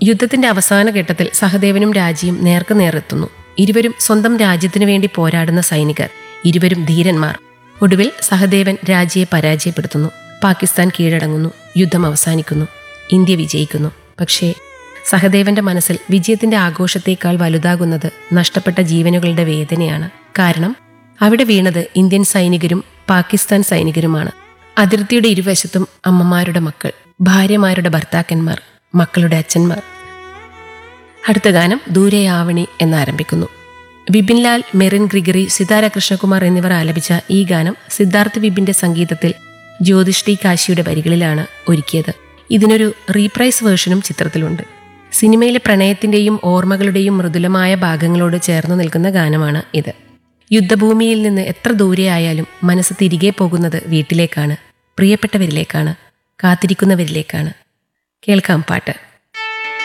യുദ്ധത്തിന്റെ അവസാന ഘട്ടത്തിൽ സഹദേവനും രാജിയും നേർക്ക് നേരെത്തുന്നു ഇരുവരും സ്വന്തം രാജ്യത്തിനു വേണ്ടി പോരാടുന്ന സൈനികർ ഇരുവരും ധീരന്മാർ ഒടുവിൽ സഹദേവൻ രാജിയെ പരാജയപ്പെടുത്തുന്നു പാകിസ്ഥാൻ കീഴടങ്ങുന്നു യുദ്ധം അവസാനിക്കുന്നു ഇന്ത്യ വിജയിക്കുന്നു പക്ഷേ സഹദേവന്റെ മനസ്സിൽ വിജയത്തിന്റെ ആഘോഷത്തേക്കാൾ വലുതാകുന്നത് നഷ്ടപ്പെട്ട ജീവനുകളുടെ വേദനയാണ് കാരണം അവിടെ വീണത് ഇന്ത്യൻ സൈനികരും പാകിസ്ഥാൻ സൈനികരുമാണ് അതിർത്തിയുടെ ഇരുവശത്തും അമ്മമാരുടെ മക്കൾ ഭാര്യമാരുടെ ഭർത്താക്കന്മാർ മക്കളുടെ അച്ഛന്മാർ അടുത്ത ഗാനം ദൂരെയാവണി എന്നാരംഭിക്കുന്നു വിപിൻലാൽ മെറിൻ ഗ്രിഗറി സിതാര കൃഷ്ണകുമാർ എന്നിവർ ആലപിച്ച ഈ ഗാനം സിദ്ധാർത്ഥ് വിപിന്റെ സംഗീതത്തിൽ ജ്യോതിഷ്ഠി കാശിയുടെ വരികളിലാണ് ഒരുക്കിയത് ഇതിനൊരു റീപ്രൈസ് വേർഷനും ചിത്രത്തിലുണ്ട് സിനിമയിലെ പ്രണയത്തിന്റെയും ഓർമ്മകളുടെയും മൃദുലമായ ഭാഗങ്ങളോട് ചേർന്ന് നിൽക്കുന്ന ഗാനമാണ് ഇത് യുദ്ധഭൂമിയിൽ നിന്ന് എത്ര ദൂരെയായാലും മനസ്സ് തിരികെ പോകുന്നത് വീട്ടിലേക്കാണ് പ്രിയപ്പെട്ടവരിലേക്കാണ് കാത്തിരിക്കുന്നവരിലേക്കാണ് കേൾക്കാം പാട്ട്